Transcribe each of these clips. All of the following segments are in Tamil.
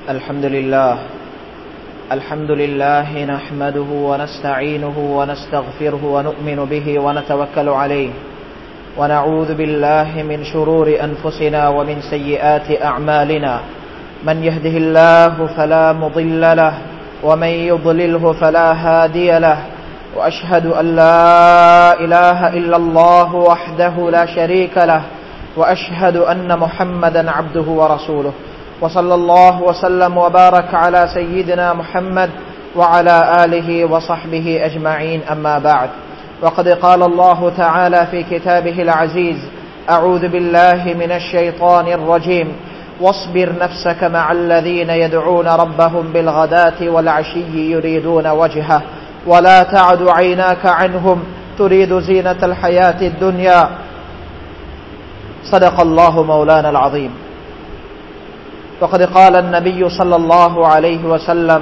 الحمد لله الحمد لله نحمده ونستعينه ونستغفره ونؤمن به ونتوكل عليه ونعوذ بالله من شرور أنفسنا ومن سيئات أعمالنا من يهده الله فلا مضل له ومن يضلله فلا هادي له وأشهد أن لا إله إلا الله وحده لا شريك له وأشهد أن محمدا عبده ورسوله وصلى الله وسلم وبارك على سيدنا محمد وعلى آله وصحبه أجمعين أما بعد وقد قال الله تعالى في كتابه العزيز أعوذ بالله من الشيطان الرجيم واصبر نفسك مع الذين يدعون ربهم بالغداة والعشي يريدون وجهه ولا تعد عيناك عنهم تريد زينة الحياة الدنيا صدق الله مولانا العظيم وقد قال النبي صلى الله عليه وسلم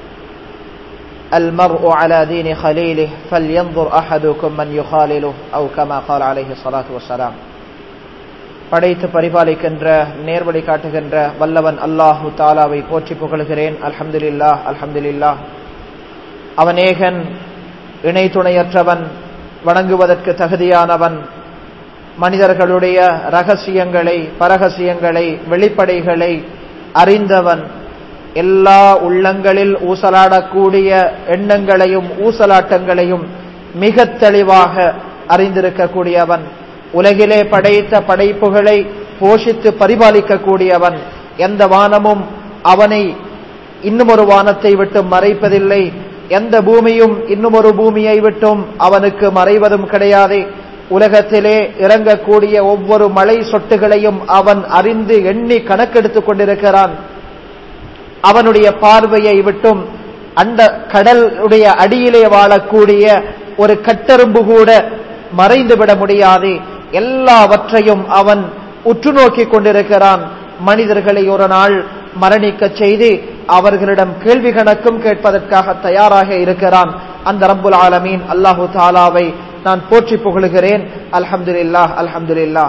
المرء على دين خليله فلينظر أحدكم من يخالله أو كما قال عليه الصلاة والسلام படைத்து பரிபாலிக்கின்ற நேர்வழி காட்டுகின்ற வல்லவன் அல்லாஹு தாலாவை போற்றி புகழ்கிறேன் அல்ஹம்துலில்லா அல்ஹம்துலில்லா அவன் ஏகன் இணை துணையற்றவன் வணங்குவதற்கு தகுதியானவன் மனிதர்களுடைய ரகசியங்களை பரகசியங்களை வெளிப்படைகளை அறிந்தவன் எல்லா உள்ளங்களில் ஊசலாடக்கூடிய எண்ணங்களையும் ஊசலாட்டங்களையும் மிக தெளிவாக அறிந்திருக்கக்கூடியவன் உலகிலே படைத்த படைப்புகளை போஷித்து பரிபாலிக்கக்கூடியவன் எந்த வானமும் அவனை இன்னும் ஒரு வானத்தை விட்டு மறைப்பதில்லை எந்த பூமியும் இன்னும் ஒரு பூமியை விட்டும் அவனுக்கு மறைவதும் கிடையாது உலகத்திலே இறங்கக்கூடிய ஒவ்வொரு மழை சொட்டுகளையும் அவன் அறிந்து எண்ணி கணக்கெடுத்துக் கொண்டிருக்கிறான் அவனுடைய பார்வையை விட்டும் அந்த கடலுடைய அடியிலே வாழக்கூடிய ஒரு கட்டெரும்பு கூட மறைந்துவிட முடியாது எல்லாவற்றையும் அவன் உற்று நோக்கி கொண்டிருக்கிறான் மனிதர்களை ஒரு நாள் மரணிக்க செய்து அவர்களிடம் கேள்வி கணக்கும் கேட்பதற்காக தயாராக இருக்கிறான் அந்த ரப்புல் ஆலமீன் அல்லாஹு தாலாவை நான் போற்றி புகழுகிறேன் அல்ஹம்துலில்லா அல்ஹம்துலில்லா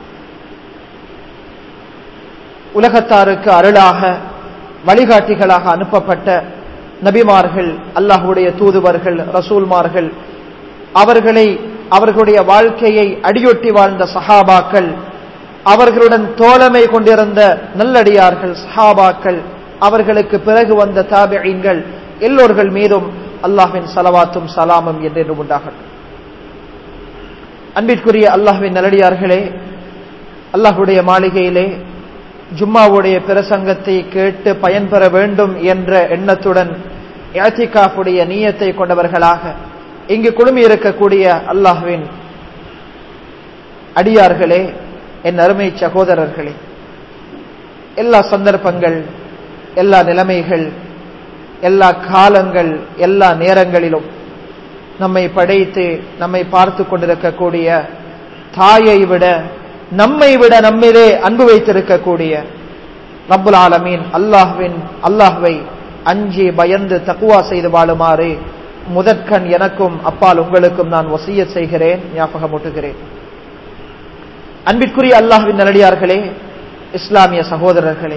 உலகத்தாருக்கு அருளாக வழிகாட்டிகளாக அனுப்பப்பட்ட நபிமார்கள் அல்லாஹுடைய தூதுவர்கள் ரசூல்மார்கள் அவர்களை அவர்களுடைய வாழ்க்கையை அடியொட்டி வாழ்ந்த சஹாபாக்கள் அவர்களுடன் தோழமை கொண்டிருந்த நல்லடியார்கள் சஹாபாக்கள் அவர்களுக்கு பிறகு வந்த தாபியங்கள் எல்லோர்கள் மீதும் அல்லாஹின் சலவாத்தும் சலாமும் என்றென்று உண்டாகட்டும் அன்பிற்குரிய அல்லாஹுவின் நல்லடியார்களே அல்லாஹுடைய மாளிகையிலே ஜும்மாவுடைய பிரசங்கத்தை கேட்டு பயன்பெற வேண்டும் என்ற எண்ணத்துடன் யாத்திகாஃபுடைய நீயத்தை கொண்டவர்களாக இங்கு குழுமி இருக்கக்கூடிய அல்லாஹுவின் அடியார்களே என் அருமை சகோதரர்களே எல்லா சந்தர்ப்பங்கள் எல்லா நிலைமைகள் எல்லா காலங்கள் எல்லா நேரங்களிலும் நம்மை படைத்து நம்மை பார்த்து கொண்டிருக்கக்கூடிய தாயை விட நம்மை விட நம்மிலே அன்பு வைத்திருக்கக்கூடிய ரப்புல் ஆலமீன் அல்லாஹ்வின் அல்லாஹ்வை அஞ்சி பயந்து தக்குவா செய்து வாழுமாறு முதற்கண் எனக்கும் அப்பால் உங்களுக்கும் நான் வசிய செய்கிறேன் ஞாபகமூட்டுகிறேன் அன்பிற்குரிய அல்லாஹ்வின் நல்லடியார்களே இஸ்லாமிய சகோதரர்களே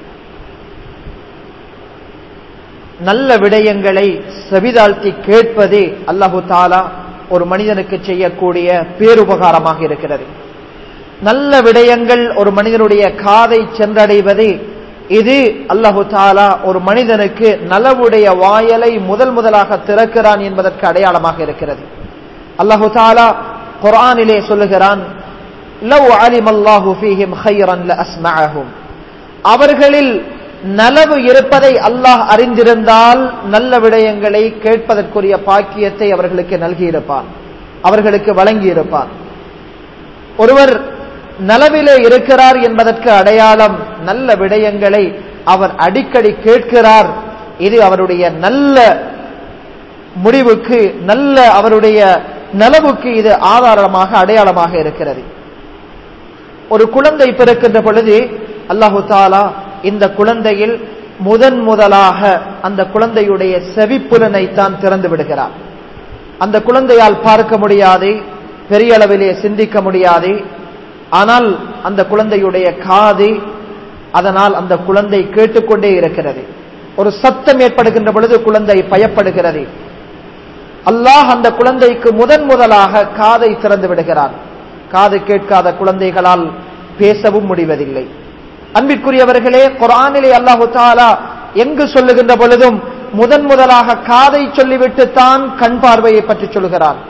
நல்ல விடயங்களை செவிதாழ்த்தி கேட்பதே அல்லாஹு தாலா ஒரு மனிதனுக்கு செய்யக்கூடிய பேருபகாரமாக இருக்கிறது நல்ல விடயங்கள் ஒரு மனிதனுடைய காதை சென்றடைவது இது அல்லாஹு தாலா ஒரு மனிதனுக்கு நலவுடைய வாயலை முதல் முதலாக திறக்கிறான் என்பதற்கு அடையாளமாக இருக்கிறது அல்லாஹு தாலா குரானிலே சொல்லுகிறான் அவர்களில் நலவு இருப்பதை அல்லாஹ் அறிந்திருந்தால் நல்ல விடயங்களை கேட்பதற்குரிய பாக்கியத்தை அவர்களுக்கு நல்கியிருப்பான் அவர்களுக்கு வழங்கியிருப்பான் ஒருவர் நலவிலே இருக்கிறார் என்பதற்கு அடையாளம் நல்ல விடயங்களை அவர் அடிக்கடி கேட்கிறார் இது அவருடைய நல்ல முடிவுக்கு நல்ல அவருடைய நலவுக்கு இது ஆதாரமாக அடையாளமாக இருக்கிறது ஒரு குழந்தை பிறக்கின்ற பொழுது அல்லாஹு தாலா இந்த குழந்தையில் முதன் முதலாக அந்த குழந்தையுடைய செவிப்புலனை தான் திறந்து விடுகிறார் அந்த குழந்தையால் பார்க்க முடியாது பெரிய அளவிலே சிந்திக்க முடியாது ஆனால் அந்த குழந்தையுடைய காது அதனால் அந்த குழந்தை கேட்டுக்கொண்டே இருக்கிறது ஒரு சத்தம் ஏற்படுகின்ற பொழுது குழந்தை பயப்படுகிறது அல்லாஹ் அந்த குழந்தைக்கு முதன் முதலாக காதை திறந்து விடுகிறான் காது கேட்காத குழந்தைகளால் பேசவும் முடிவதில்லை அன்பிற்குரியவர்களே குரானிலே அல்லாஹு தாலா எங்கு சொல்லுகின்ற பொழுதும் முதன் முதலாக காதை சொல்லிவிட்டு தான் கண் பார்வையை பற்றி சொல்கிறான்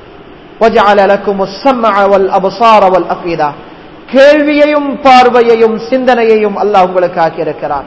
கேள்வியையும் பார்வையையும் சிந்தனையையும் அல்லாஹ் உங்களுக்கு ஆக்கியிருக்கிறான்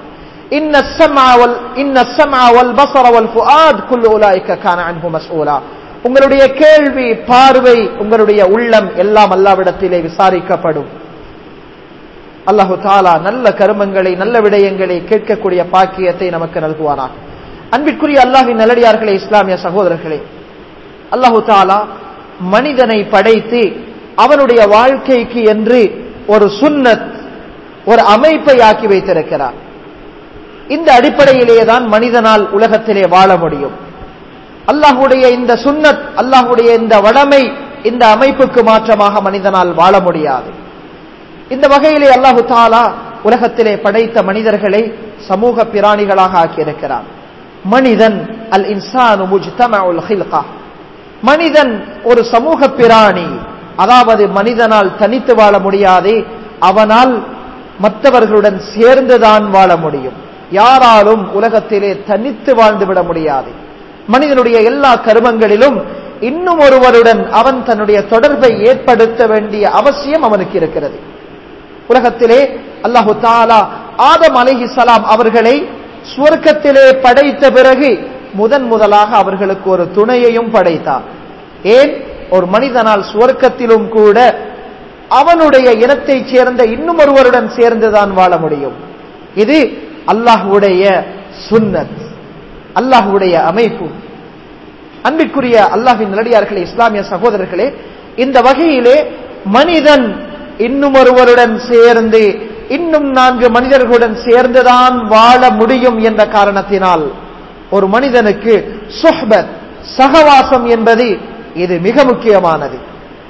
உங்களுடைய கேள்வி பார்வை உங்களுடைய உள்ளம் எல்லாம் அல்லாவிடத்திலே விசாரிக்கப்படும் அல்லாஹு தாலா நல்ல கருமங்களை நல்ல விடயங்களை கேட்கக்கூடிய பாக்கியத்தை நமக்கு நல்குவானாக அன்பிற்குரிய அல்லாஹின் நல்லடியார்களே இஸ்லாமிய சகோதரர்களே அல்லாஹு தாலா மனிதனை படைத்து அவனுடைய வாழ்க்கைக்கு என்று ஒரு சுன்னத் ஒரு அமைப்பை ஆக்கி வைத்திருக்கிறார் இந்த அடிப்படையிலேயே தான் மனிதனால் உலகத்திலே வாழ முடியும் அல்லாஹுடைய இந்த சுன்னத் அல்லாஹுடைய இந்த வடமை இந்த அமைப்புக்கு மாற்றமாக மனிதனால் வாழ முடியாது இந்த வகையிலே அல்லாஹு தாலா உலகத்திலே படைத்த மனிதர்களை சமூக பிராணிகளாக ஆக்கியிருக்கிறான் மனிதன் அல் இன்சானு முஜ்தமஉல் ஹில்கா மனிதன் ஒரு சமூக பிராணி அதாவது மனிதனால் தனித்து வாழ முடியாது அவனால் மற்றவர்களுடன் சேர்ந்துதான் வாழ முடியும் யாராலும் உலகத்திலே தனித்து வாழ்ந்துவிட முடியாது மனிதனுடைய எல்லா கருமங்களிலும் இன்னும் ஒருவருடன் அவன் தன்னுடைய தொடர்பை ஏற்படுத்த வேண்டிய அவசியம் அவனுக்கு இருக்கிறது உலகத்திலே அல்லாஹு தாலா ஆதம் அலஹி சலாம் அவர்களை சுவர்க்கத்திலே படைத்த பிறகு முதன் முதலாக அவர்களுக்கு ஒரு துணையையும் படைத்தார் ஏன் ஒரு மனிதனால் சுவர்க்கத்திலும் கூட அவனுடைய இனத்தைச் சேர்ந்த இன்னும் ஒருவருடன் சேர்ந்துதான் வாழ முடியும் இது அல்லாஹுடைய சுன்னத் அல்லாஹுடைய அமைப்பு அன்பிற்குரிய அல்லாஹின் நிலடியார்களே இஸ்லாமிய சகோதரர்களே இந்த வகையிலே மனிதன் இன்னும் ஒருவருடன் சேர்ந்து இன்னும் நான்கு மனிதர்களுடன் சேர்ந்துதான் வாழ முடியும் என்ற காரணத்தினால் ஒரு மனிதனுக்கு சுஹ்பத் சகவாசம் என்பது இது மிக முக்கியமானது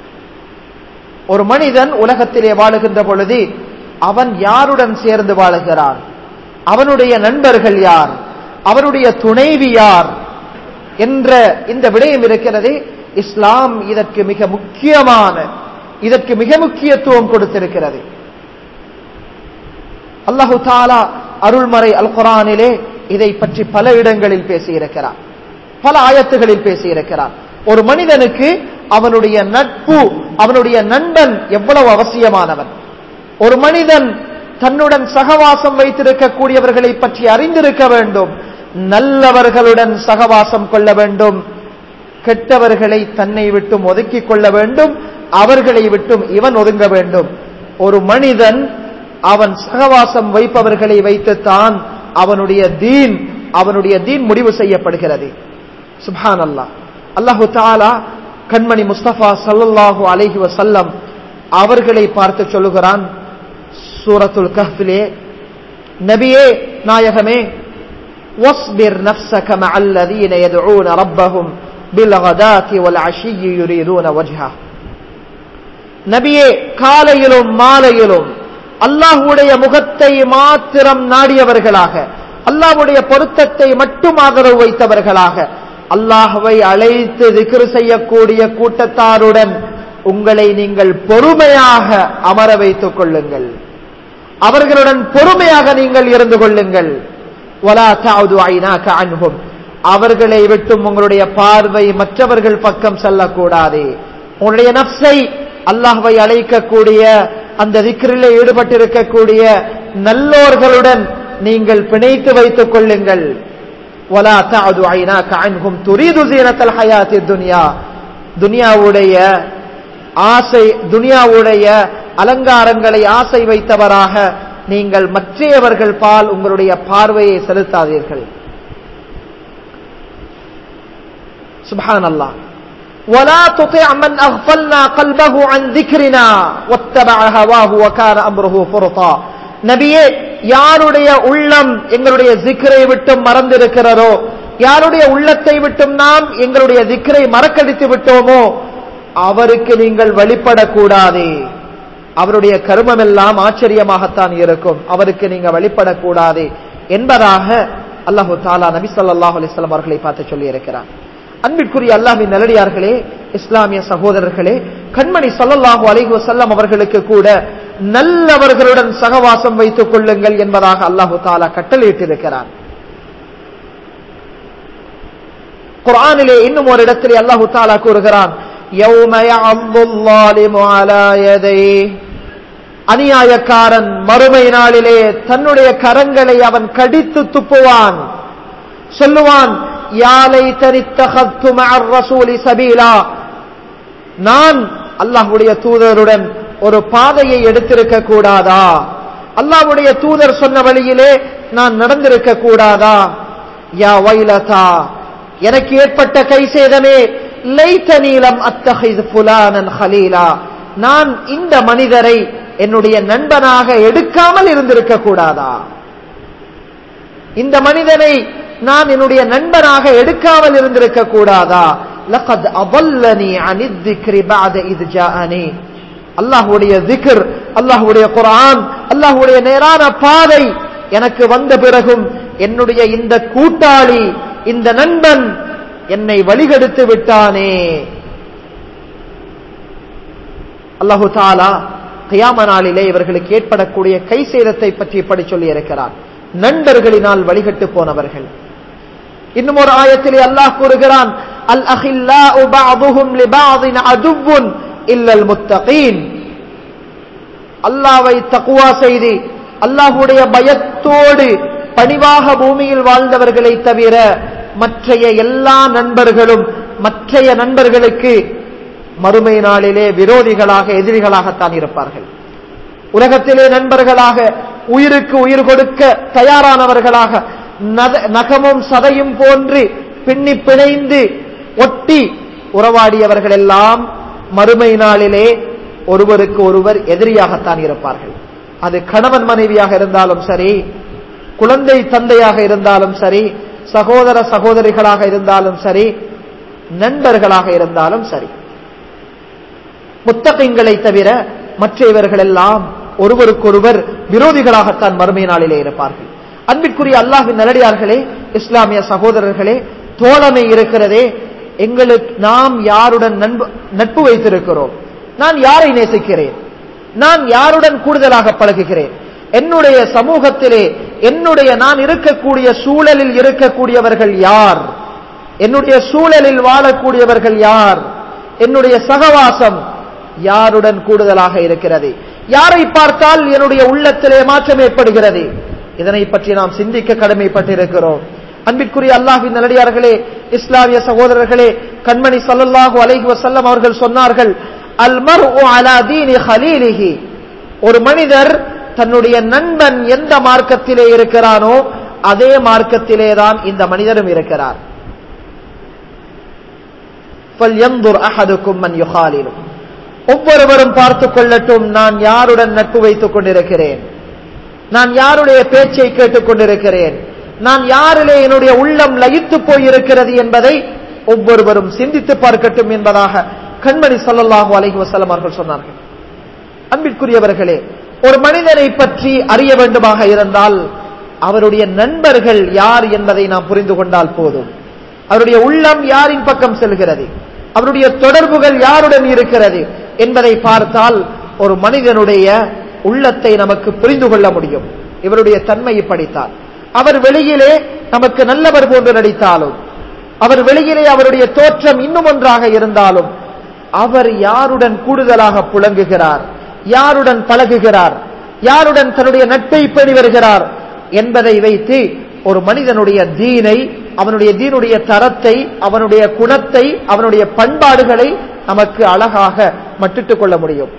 ஒரு மனிதன் உலகத்திலே வாழுகின்ற பொழுது அவன் யாருடன் சேர்ந்து வாழுகிறான் அவனுடைய நண்பர்கள் யார் அவனுடைய துணைவி யார் என்ற இந்த விடயம் இருக்கிறது இஸ்லாம் இதற்கு மிக முக்கியமான இதற்கு மிக முக்கியத்துவம் கொடுத்திருக்கிறது அல்லாஹு தாலா அருள்மறை அல் குரானிலே இதை பற்றி பல இடங்களில் பேசியிருக்கிறார் பல ஆயத்துகளில் பேசியிருக்கிறார் ஒரு மனிதனுக்கு அவனுடைய நட்பு அவனுடைய நண்பன் எவ்வளவு அவசியமானவன் ஒரு மனிதன் தன்னுடன் சகவாசம் வைத்திருக்கக்கூடியவர்களை பற்றி அறிந்திருக்க வேண்டும் நல்லவர்களுடன் சகவாசம் கொள்ள வேண்டும் கெட்டவர்களை தன்னை விட்டும் ஒதுக்கிக் கொள்ள வேண்டும் அவர்களை விட்டும் இவன் ஒதுங்க வேண்டும் ஒரு மனிதன் அவன் சகவாசம் வைப்பவர்களை வைத்துத்தான் அவனுடைய தீன் அவனுடைய தீன் முடிவு செய்யப்படுகிறது சுபான் அல்லா அல்லாஹு தாலா கண்மணி முஸ்தபா சல்லல்லாஹு அலைஹி வசல்லம் அவர்களை பார்த்து சொல்லுகிறான் சூரத்துல் கஹ்பிலே நபியே நாயகமே واصبر نفسك مع الذين يدعون ربهم بالغداة والعشي يريدون وجهه நபியே காலையிலும் மாலையிலும் அல்லாஹுடைய முகத்தை மாத்திரம் நாடியவர்களாக அல்லாஹுடைய பொருத்தத்தை மட்டும் ஆதரவு வைத்தவர்களாக அல்லாஹுவை அழைத்து திக்ரு செய்யக்கூடிய கூட்டத்தாருடன் உங்களை நீங்கள் பொறுமையாக அமர வைத்துக் கொள்ளுங்கள் அவர்களுடன் பொறுமையாக நீங்கள் இருந்து கொள்ளுங்கள் அவர்களை விட்டும் உங்களுடைய பார்வை மற்றவர்கள் பக்கம் செல்லக்கூடாது உங்களுடைய நப்சை அல்லாஹ்வை அழைக்கக்கூடிய அந்த திக்ரிலே ஈடுபட்டிருக்கக்கூடிய நல்லோர்களுடன் நீங்கள் பிணைத்து வைத்துக் கொள்ளுங்கள் ولا تعد عيناك عنهم تريد زينة الحياة الدنيا துனியாவுடைய ஆசை துனியாவுடைய அலங்காரங்களை ஆசை வைத்தவராக நீங்கள் மற்றையவர்கள் பால் உங்களுடைய பார்வையை செலுத்தாதீர்கள் சுபான் அல்லாஹ் ولا تطع من أغفلنا قلبه عن ذكرنا واتبع هواه وكان أمره فرطا நபியே யாருடைய உள்ளம் எங்களுடைய ஜிக்கரை விட்டும் மறந்திருக்கிறதோ யாருடைய உள்ளத்தை விட்டும் நாம் எங்களுடைய திக்கரை மறக்கடித்து விட்டோமோ அவருக்கு நீங்கள் வழிபடக்கூடாதே அவருடைய கருமம் எல்லாம் ஆச்சரியமாகத்தான் இருக்கும் அவருக்கு நீங்க வழிபடக்கூடாது என்பதாக அல்லாஹு தாலா நபி ஸல்லல்லாஹு அலைஹி வஸல்லம் அவர்களை பார்த்து சொல்லி இருக்கிறார் அன்பிற்குரிய அல்லாஹ்வின் நல்லடியார்களே இஸ்லாமிய சகோதரர்களே கண்மணி ஸல்லல்லாஹு அலைஹி வஸல்லம் அவர்களுக்கு கூட நல்லவர்களுடன் சகவாசம் வைத்துக் கொள்ளுங்கள் என்பதாக அல்லாஹு தாலா கட்டளையிட்டிருக்கிறார் குர்ஆனிலே இன்னும் ஒரு இடத்திலே அல்லாஹு தாலா கூறுகிறான் யௌம யஅம்து ல்லாலிமு அலா யதைஹி அநியாயக்காரன் மறுமை நாளிலே தன்னுடைய கரங்களை அவன் கடித்து துப்புவான் சொல்லுவான் யாலை தரித்தகத்து மஅர் ரசூலி சபீலா நான் அல்லாஹ்வுடைய தூதருடன் ஒரு பாதையை எடுத்திருக்க கூடாதா அல்லாஹ்வுடைய தூதர் சொன்ன வழியிலே நான் நடந்திருக்க கூடாதா யா வைலதா எனக்கு ஏற்பட்ட கை சேதமே லைத்த நீளம் அத்தகைது புலானன் ஹலீலா நான் இந்த மனிதரை என்னுடைய நண்பனாக எடுக்காமல் இருந்திருக்க கூடாதா இந்த மனிதனை நான் என்னுடைய நண்பனாக எடுக்காமல் இருந்திருக்க கூடாதா லகத் அபல்லனி அனித்திக்ரி பாத இது ஜாஅனி அல்லாஹ்வுடைய திக்ர் அல்லாஹ்வுடைய குர்ஆன் அல்லாஹ்வுடைய நேரான பாதை எனக்கு வந்த பிறகும் என்னுடைய இந்த கூட்டாளி இந்த நண்பன் என்னை வழிகெடுத்து விட்டானே அல்லாஹு தாலா கியாம நாளிலே இவர்களுக்கு ஏற்படக்கூடிய கை சேதத்தை பற்றி இப்படி சொல்லி இருக்கிறார் நண்பர்களினால் வழிகட்டு போனவர்கள் இன்னும் ஒரு ஆயத்திலே அல்லாஹ் கூறுகிறான் அல் அஹில்லா உபாதுஹும் லிபாதின் அதுவுன் இல்லல் முத்தகீன் அல்லாவை தக்குவா செய்து அல்லாஹுடைய பயத்தோடு பணிவாக பூமியில் வாழ்ந்தவர்களை தவிர மற்றைய எல்லா நண்பர்களும் மற்றைய நண்பர்களுக்கு மறுமை நாளிலே விரோதிகளாக எதிரிகளாகத்தான் இருப்பார்கள் உலகத்திலே நண்பர்களாக உயிருக்கு உயிர் கொடுக்க தயாரானவர்களாக நகமும் சதையும் போன்று பின்னி பிணைந்து ஒட்டி உறவாடியவர்கள் எல்லாம் மறுமை நாளிலே ஒருவருக்கு ஒருவர் எதிரியாகத்தான் இருப்பார்கள் அது கணவன் மனைவியாக இருந்தாலும் சரி குழந்தை தந்தையாக இருந்தாலும் சரி சகோதர சகோதரிகளாக இருந்தாலும் சரி நண்பர்களாக இருந்தாலும் சரி முத்தகங்களை தவிர மற்ற இவர்கள் எல்லாம் ஒருவருக்கொருவர் விரோதிகளாகத்தான் மறுமை நாளிலே இருப்பார்கள் அன்பிற்குரிய அல்லாஹின் நல்லடியார்களே இஸ்லாமிய சகோதரர்களே தோழமை இருக்கிறதே எங்களுக்கு நாம் யாருடன் நட்பு வைத்திருக்கிறோம் நான் யாரை நேசிக்கிறேன் நான் யாருடன் கூடுதலாக பழகுகிறேன் என்னுடைய சமூகத்திலே என்னுடைய நான் இருக்கக்கூடிய சூழலில் இருக்கக்கூடியவர்கள் யார் என்னுடைய சூழலில் வாழக்கூடியவர்கள் யார் என்னுடைய சகவாசம் யாருடன் கூடுதலாக இருக்கிறது யாரை பார்த்தால் என்னுடைய உள்ளத்திலே மாற்றம் ஏற்படுகிறது இதனை பற்றி நாம் சிந்திக்க கடமைப்பட்டிருக்கிறோம் அன்பிற்குரிய அல்லாஹின் நல்லடியார்களே இஸ்லாமிய சகோதரர்களே கண்மணி சல்லல்லாஹு அலைஹி வசல்லம் அவர்கள் சொன்னார்கள் அல்மர் ஹலீலிஹி ஒரு மனிதர் தன்னுடைய நண்பன் எந்த மார்க்கத்திலே இருக்கிறானோ அதே மார்க்கத்திலே தான் இந்த மனிதரும் இருக்கிறார் ஒவ்வொருவரும் பார்த்துக் கொள்ளட்டும் நான் யாருடன் நட்பு வைத்துக் கொண்டிருக்கிறேன் நான் யாருடைய பேச்சை கேட்டுக் கொண்டிருக்கிறேன் நான் யாரிலே என்னுடைய உள்ளம் லயித்து போயிருக்கிறது என்பதை ஒவ்வொருவரும் சிந்தித்து பார்க்கட்டும் என்பதாக கண்மணி சல்லல்லாஹு அலைஹி வசல்லம் அவர்கள் சொன்னார்கள் அன்பிற்குரியவர்களே ஒரு மனிதனை பற்றி அறிய வேண்டுமாக இருந்தால் அவருடைய நண்பர்கள் யார் என்பதை நாம் புரிந்து கொண்டால் போதும் அவருடைய உள்ளம் யாரின் பக்கம் செல்கிறது அவருடைய தொடர்புகள் யாருடன் இருக்கிறது என்பதை பார்த்தால் ஒரு மனிதனுடைய உள்ளத்தை நமக்கு புரிந்து கொள்ள முடியும் இவருடைய தன்மையை படித்தால் அவர் வெளியிலே நமக்கு நல்லவர் போன்று நடித்தாலும் அவர் வெளியிலே அவருடைய தோற்றம் இன்னும் ஒன்றாக இருந்தாலும் அவர் யாருடன் கூடுதலாக புழங்குகிறார் யாருடன் பழகுகிறார் யாருடன் தன்னுடைய நட்பை பேணி வருகிறார் என்பதை வைத்து ஒரு மனிதனுடைய தீனை அவனுடைய தீனுடைய தரத்தை அவனுடைய குணத்தை அவனுடைய பண்பாடுகளை நமக்கு அழகாக மட்டிட்டுக் கொள்ள முடியும்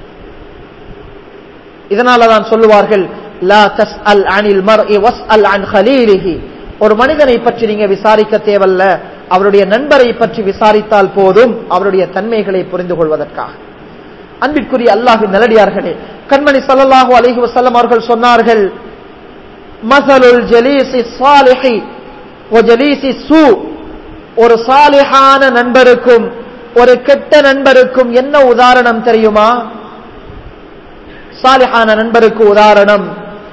இதனாலதான் சொல்லுவார்கள் லா தஸ் அல் அனில் மர் வஸ் அல் அன் ஹலீலிஹி ஒரு மனிதனை பற்றி நீங்க விசாரிக்க தேவல்ல அவருடைய நண்பரை பற்றி விசாரித்தால் போதும் அவருடைய தன்மைகளை புரிந்து கொள்வதற்காக அன்பிற்குரிய அல்லாஹின் நல்லடியார்களே கண்மணி சல்லல்லாஹு அலைஹி வஸல்லம் அவர்கள் சொன்னார்கள் மசலுல் ஜலீசி சாலிஹி ஒ ஜலீசி சூ ஒரு சாலிஹான நண்பருக்கும் ஒரு கெட்ட நண்பருக்கும் என்ன உதாரணம் தெரியுமா சாலிஹான நண்பருக்கு உதாரணம்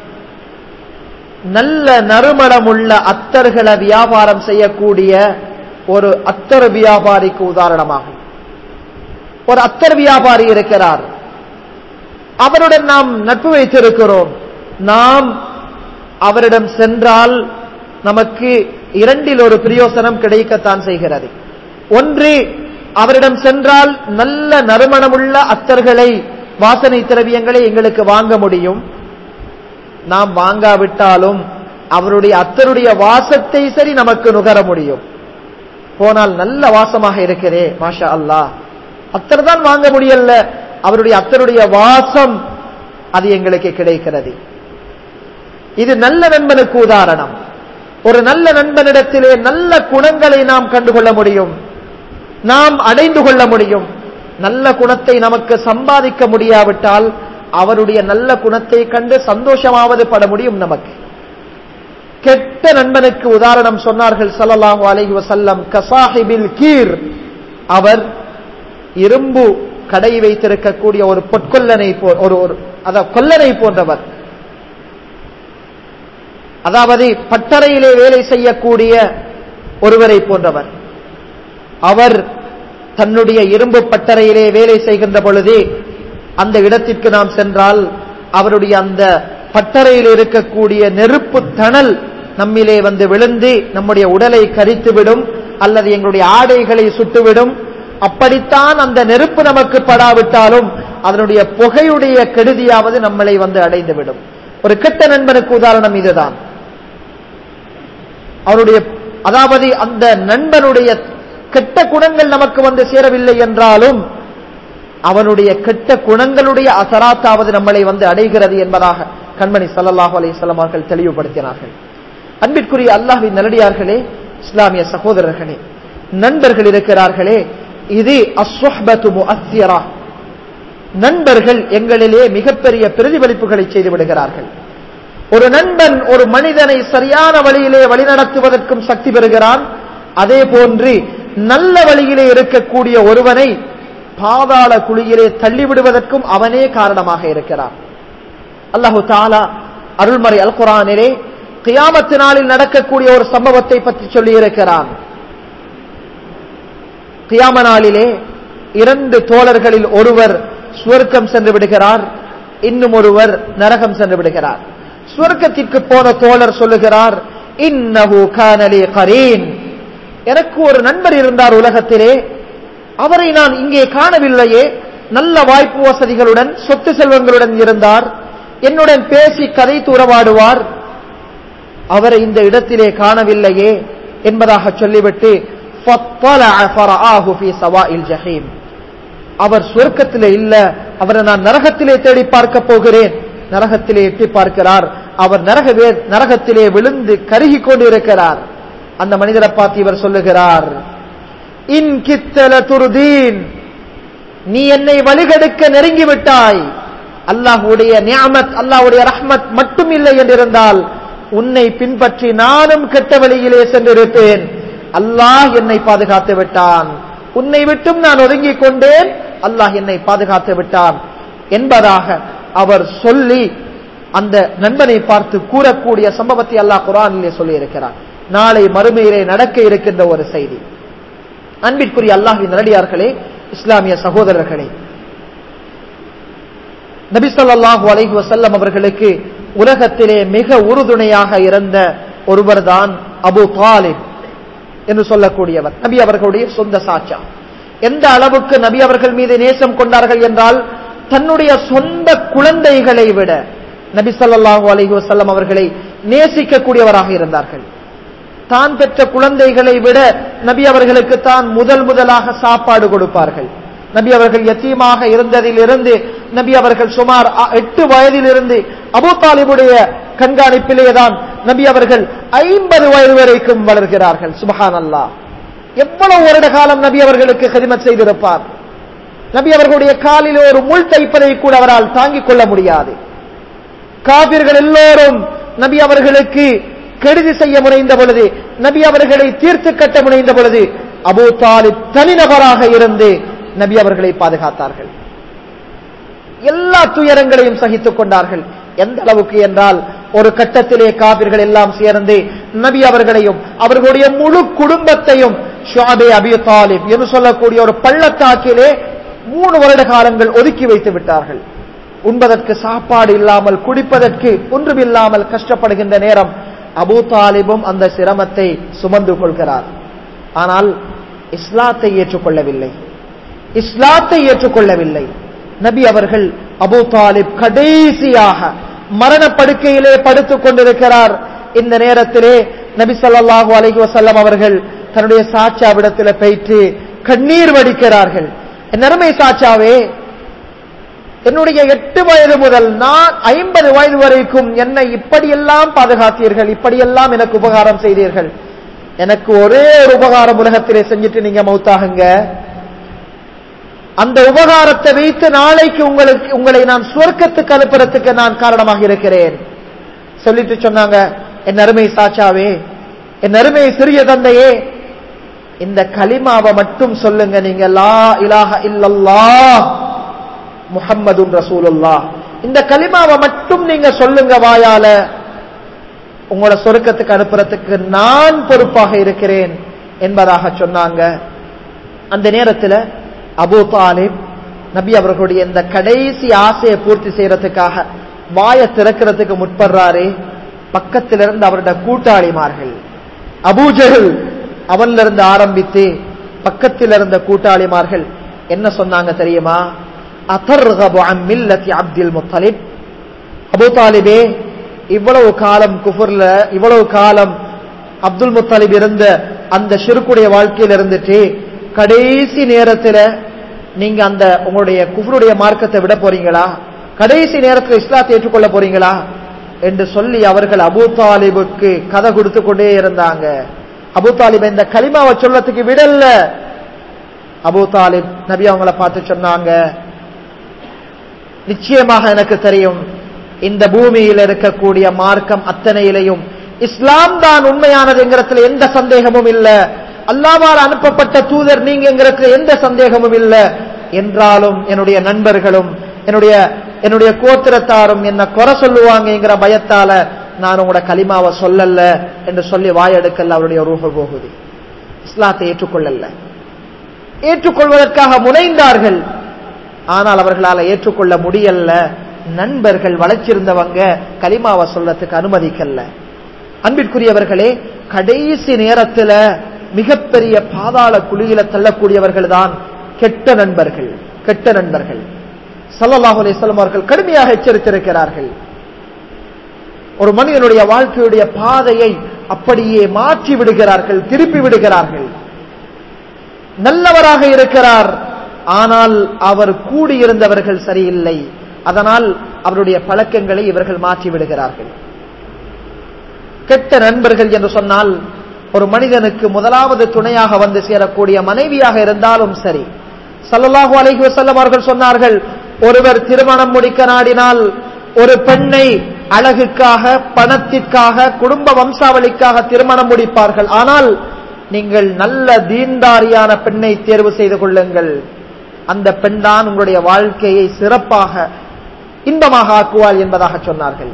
நல்ல நறுமணமுள்ள அத்தர்களை வியாபாரம் செய்யக்கூடிய ஒரு அத்தர் வியாபாரிக்கு உதாரணமாகும் ஒரு அத்தர் வியாபாரி இருக்கிறார் அவருடன் நாம் நட்பு வைத்திருக்கிறோம் நாம் அவரிடம் சென்றால் நமக்கு இரண்டில் ஒரு பிரயோசனம் கிடைக்கத்தான் செய்கிறது ஒன்று அவரிடம் சென்றால் நல்ல நறுமணமுள்ள அத்தர்களை வாசனை திரவியங்களை எங்களுக்கு வாங்க முடியும் நாம் வாங்காவிட்டாலும் அவருடைய அத்தருடைய வாசத்தை சரி நமக்கு நுகர முடியும் போனால் நல்ல வாசமாக இருக்கிறே மாஷா அல்லாஹ் அத்தர் தான் வாங்க முடியல அவருடைய அத்தருடைய வாசம் அது எங்களுக்கு கிடைக்கிறது இது நல்ல நண்பனுக்கு உதாரணம் ஒரு நல்ல நண்பனிடத்திலே நல்ல குணங்களை நாம் கண்டுகொள்ள முடியும் நாம் அடைந்து கொள்ள முடியும் நல்ல குணத்தை நமக்கு சம்பாதிக்க முடியாவிட்டால் அவருடைய நல்ல குணத்தை கண்டு சந்தோஷமாவது பட முடியும் நமக்கு கெட்ட நண்பனுக்கு உதாரணம் சொன்னார்கள் ஸல்லல்லாஹு அலைஹி வஸல்லம் கசாஹிபில் கீர் அவர் இரும்பு கடை வைத்திருக்கக்கூடிய ஒரு பொற்கொல்லனை போ- ஒரு ஒரு அத கொல்லனை போன்றவர் அதாவது பட்டறையிலே வேலை செய்யக்கூடிய ஒருவரை போன்றவர் அவர் தன்னுடைய இரும்பு பட்டறையிலே வேலை செய்கின்ற பொழுது அந்த இடத்திற்கு நாம் சென்றால் அவருடைய அந்த பட்டறையில் இருக்கக்கூடிய நெருப்பு தணல் நம்மிலே வந்து விழுந்து நம்முடைய உடலை கரித்துவிடும் அல்லது எங்களுடைய ஆடைகளை சுட்டுவிடும் அப்படித்தான் அந்த நெருப்பு நமக்கு படாவிட்டாலும் அதனுடைய புகையுடைய கெடுதியாவது நம்மளை வந்து அடைந்துவிடும் ஒரு கெட்ட நண்பனுக்கு உதாரணம் இதுதான் அவருடைய அதாவது அந்த நண்பனுடைய கெட்ட குணங்கள் நமக்கு வந்து சேரவில்லை என்றாலும் அவனுடைய கெட்ட குணங்களுடைய அசராத்தாவது நம்மளை வந்து அடைகிறது என்பதாக கண்மணி ஸல்லல்லாஹு அலைஹி வஸல்லம் அவர்கள் தெளிவுபடுத்தினார்கள் அன்பிற்குரிய அல்லாஹ்வின் நல்லடியார்களே இஸ்லாமிய சகோதரர்களே நண்பர்கள் இருக்கிறார்களே இது அஸ்வஹ்பத்து முஅஸ்ஸிரா நண்பர்கள் எங்களிலே மிகப்பெரிய பிரதிபலிப்புகளை செய்து விடுகிறார்கள் ஒரு நண்பன் ஒரு மனிதனை சரியான வழியிலே வழிநடத்துவதற்கும் சக்தி பெறுகிறான் அதே போன்று நல்ல வழியிலே இருக்கக்கூடிய ஒருவனை பாதாள குழியிலே தள்ளிவிடுவதற்கும் அவனே காரணமாக இருக்கிறான் அல்லாஹு தாலா அருள்மறை அல் குரானிலே கியாமத்து நாளில் நடக்கக்கூடிய ஒரு சம்பவத்தை பற்றி சொல்லி இருக்கிறான் கியாம நாளிலே இரண்டு தோழர்களில் ஒருவர் சுவர்க்கம் சென்று விடுகிறார் இன்னும் ஒருவர் நரகம் சென்று விடுகிறார் சுவர்க்கத்திற்கு போன தோழர் சொல்லுகிறார் இன்னஹு கானலி கரீன் எனக்கு ஒரு நண்பர் இருந்தார் உலகத்திலே அவரை நான் இங்கே காணவில்லையே நல்ல வாய்ப்பு வசதிகளுடன் சொத்து செல்வங்களுடன் இருந்தார் என்னுடன் பேசி கதை உறவாடுவார் அவரை இந்த இடத்திலே காணவில்லையே என்பதாக சொல்லிவிட்டு فَاطَّلَعَ فَرَآهُ فِي سَوَاءِ الْجَحِيمِ அவர் சொர்க்கத்திலே இல்ல அவரை நான் நரகத்திலே தேடி பார்க்க போகிறேன் நரகத்திலே எட்டி பார்க்கிறார் அவர் நரக வே- நரகத்திலே விழுந்து கருகி கொண்டிருக்கிறார் அந்த மனிதரை பார்த்து இவர் சொல்லுகிறார் இன் கித்தல துருதீன் நீ என்னை வழிகெடுக்க நெருங்கி விட்டாய் அல்லாஹ்வுடைய நியாமத் அல்லாஹ்வுடைய ரஹ்மத் மட்டும் இல்லை என்றிருந்தால் உன்னை பின்பற்றி நானும் கெட்ட வழியிலே சென்றிருப்பேன் அல்லாஹ் என்னை பாதுகாத்து விட்டான் உன்னை விட்டும் நான் ஒதுங்கிக் கொண்டேன் அல்லாஹ் என்னை பாதுகாத்து விட்டான் என்பதாக அவர் சொல்லி அந்த நண்பனை பார்த்து கூறக்கூடிய சம்பவத்தை அல்லாஹ் குரானிலே சொல்லி இருக்கிறார் நாளை மறுமையிலே நடக்க இருக்கின்ற ஒரு செய்தி அன்பிற்குரிய அல்லாஹின் நல்லடியார்களே இஸ்லாமிய சகோதரர்களே நபி ஸல்லல்லாஹு அலைஹி வஸல்லம் அவர்களுக்கு உலகத்திலே மிக உறுதுணையாக இருந்த ஒருவர்தான் அபு தாலிப் என்று சொல்லக்கூடியவர் நபி அவர்களுடைய சொந்த சாச்சா எந்த அளவுக்கு நபி அவர்கள் மீது நேசம் கொண்டார்கள் என்றால் தன்னுடைய சொந்த குழந்தைகளை விட நபி ஸல்லல்லாஹு அலைஹி வஸல்லம் அவர்களை நேசிக்கக்கூடியவராக இருந்தார்கள் தான் பெற்ற குழந்தைகளை விட நபி அவர்களுக்கு தான் முதல் முதலாக சாப்பாடு கொடுப்பார்கள் நபி அவர்கள் யத்தீமாக இருந்ததிலிருந்து நபி அவர்கள் சுமார் அ- எட்டு வயதிலிருந்து அபூ தாலிபுடைய கண்காணிப்பிலே தான் நபி அவர்கள் ஐம்பது வயது வரைக்கும் வளர்கிறார்கள் சுபஹான் அல்லாஹ் எவ்வளவு வருட காலம் நபி அவர்களுக்கு ஹிதமத் செய்திருப்பார் நபி அவர்களுடைய காலில் ஒரு முள் தைப்பதை கூட அவரால் தாங்கிக் கொள்ள முடியாது காபிர்கள் எல்லோரும் நபி அவர்களுக்கு கெடுதி செய்ய முனைந்த பொழுது நபி அவர்களை தீர்த்து கட்ட முனைந்த பொழுது அபூ தாலிப் தனிநபராக இருந்து நபி அவர்களை பாதுகாத்தார்கள் எல்லா துயரங்களையும் சகித்துக் கொண்டார்கள் எந்த அளவுக்கு என்றால் ஒரு கட்டத்திலே காபிர்கள் எல்லாம் சேர்ந்து நபி அவர்களையும் அவர்களுடைய முழு குடும்பத்தையும் ஷுஆபே அபி தாலிப் என்று சொல்லக்கூடிய ஒரு பள்ளத்தாக்கிலே மூணு வருட காலங்கள் ஒதுக்கி வைத்து விட்டார்கள் உண்பதற்கு சாப்பாடு இல்லாமல் குடிப்பதற்கு ஒன்றுமில்லாமல் கஷ்டப்படுகின்ற நேரம் அபூ தாலிபும் அந்த சிரமத்தை சுமந்து கொள்கிறார் ஆனால் இஸ்லாத்தை ஏற்றுக்கொள்ளவில்லை இஸ்லாத்தை ஏற்றுக்கொள்ளவில்லை நபி அவர்கள் அபூ தாலிப் கடைசியாக மரணப்படுக்கையிலே படுத்துக் கொண்டிருக்கிறார் இந்த நேரத்திலே நபி ஸல்லல்லாஹு அலைஹி வஸல்லம் அவர்கள் தன்னுடைய சாச்சாவிடத்தில் போயிட்டு கண்ணீர் வடிக்கிறார்கள் என் அருமை சாச்சாவே என்னுடைய எட்டு வயது முதல் நான் ஐம்பது வயது வரைக்கும் என்னை இப்படியெல்லாம் பாதுகாத்தீர்கள் இப்படியெல்லாம் எனக்கு உபகாரம் செய்தீர்கள் எனக்கு ஒரே ஒரு உபகாரம் உலகத்திலே செஞ்சுட்டு நீங்க மௌத்தாகுங்க அந்த உபகாரத்தை வைத்து நாளைக்கு உங்களுக்கு உங்களை நான் சுவர்க்கத்துக்கு அனுப்புறதுக்கு நான் காரணமாக இருக்கிறேன் சொல்லிட்டு சொன்னாங்க என் அருமை சாச்சாவே என் அருமை சிறிய தந்தையே இந்த கலிமாவை மட்டும் சொல்லுங்க நீங்க லா இலாஹ இல்லல்லாஹ் முஹம்மதுன் ரசூலுல்லா இந்த கலிமாவை மட்டும் நீங்க சொல்லுங்க வாயால உங்களோட சொருக்கத்துக்கு அனுப்புறதுக்கு நான் பொறுப்பாக இருக்கிறேன் என்பதாக சொன்னாங்க அந்த நேரத்தில் அபூ தாலிப் நபி அவர்களுடைய இந்த கடைசி ஆசையை பூர்த்தி செய்யறதுக்காக வாயை திறக்கிறதுக்கு முற்படுறாரு பக்கத்திலிருந்து அவருடைய கூட்டாளிமார்கள் அபூஜஹல் அவன்ல இருந்து ஆரம்பித்து பக்கத்தில் இருந்த கூட்டாளிமார்கள் என்ன சொன்னாங்க தெரியுமா அதர்கபு அன் மில்லத்தி அப்துல் முத்தலிப் அபூ தாலிபே இவ்வளவு காலம் குஃபர்ல இவ்வளவு காலம் அப்துல் முத்தலிப் இருந்த அந்த ஷிருக்குடைய வாழ்க்கையில் இருந்துட்டு கடைசி நேரத்துல நீங்க அந்த உங்களுடைய குஃபருடைய மார்க்கத்தை விட போறீங்களா கடைசி நேரத்தில் இஸ்லாத்தை ஏற்றுக்கொள்ள போறீங்களா என்று சொல்லி அவர்கள் அபூ தாலிபுக்கு கதை கொடுத்து கொண்டே இருந்தாங்க அபூ தாலிப் இந்த கலிமாவை சொல்லத்துக்கு விடல அபூ தாலிப் நபி அவங்கள பார்த்து சொன்னாங்க நிச்சயமாக எனக்கு தெரியும் இந்த பூமியில் இருக்கக்கூடிய மார்க்கம் அத்தனையிலையும் இஸ்லாம் தான் உண்மையானதுங்கிறதுல எந்த சந்தேகமும் இல்ல அல்லாவால் அனுப்பப்பட்ட தூதர் நீங்கிறதுல எந்த சந்தேகமும் இல்ல என்றாலும் என்னுடைய நண்பர்களும் என்னுடைய என்னுடைய கோத்திரத்தாரும் என்ன குறை சொல்லுவாங்கங்கிற பயத்தால நான் உங்களோட கலிமாவை சொல்லல என்று சொல்லி வாயெடுக்கல அவருடைய ரூஹ போகுது இஸ்லாத்தை ஏற்றுக்கொள்ளல ஏற்றுக்கொள்வதற்காக முனைந்தார்கள் ஆனால் அவர்களால் ஏற்றுக்கொள்ள முடியல நண்பர்கள் வளைச்சிருந்தவங்க கலிமாவை சொல்றதுக்கு அனுமதிக்கல அன்பிற்குரியவர்களே கடைசி நேரத்துல மிகப்பெரிய பாதாள குழியில தள்ளக்கூடியவர்கள் தான் கெட்ட நண்பர்கள் கெட்ட நண்பர்கள் சல்லல்லாஹு அலிஸ்லாம் அவர்கள் கடுமையாக எச்சரித்திருக்கிறார்கள் ஒரு மனிதனுடைய வாழ்க்கையுடைய பாதையை அப்படியே மாற்றி விடுகிறார்கள் திருப்பி விடுகிறார்கள் நல்லவராக இருக்கிறார் ஆனால் அவர் கூடியிருந்தவர்கள் சரியில்லை அதனால் அவருடைய பழக்கங்களை இவர்கள் மாற்றி விடுகிறார்கள் கெட்ட நண்பர்கள் என்று சொன்னால் ஒரு மனிதனுக்கு முதலாவது துணையாக வந்து சேரக்கூடிய மனைவியாக இருந்தாலும் சரி சல்லல்லாஹு அலைஹி வஸல்லம் அவர்கள் சொன்னார்கள் ஒருவர் திருமணம் முடிக்க நாடினால் ஒரு பெண்ணை அழகுக்காக பணத்திற்காக குடும்ப வம்சாவளிக்காக திருமணம் முடிப்பார்கள் ஆனால் நீங்கள் நல்ல தீன்தாரியான பெண்ணை தேர்வு செய்து கொள்ளுங்கள் அந்த பெண் தான் உங்களுடைய வாழ்க்கையை சிறப்பாக இன்பமாக ஆக்குவாள் என்பதாக சொன்னார்கள்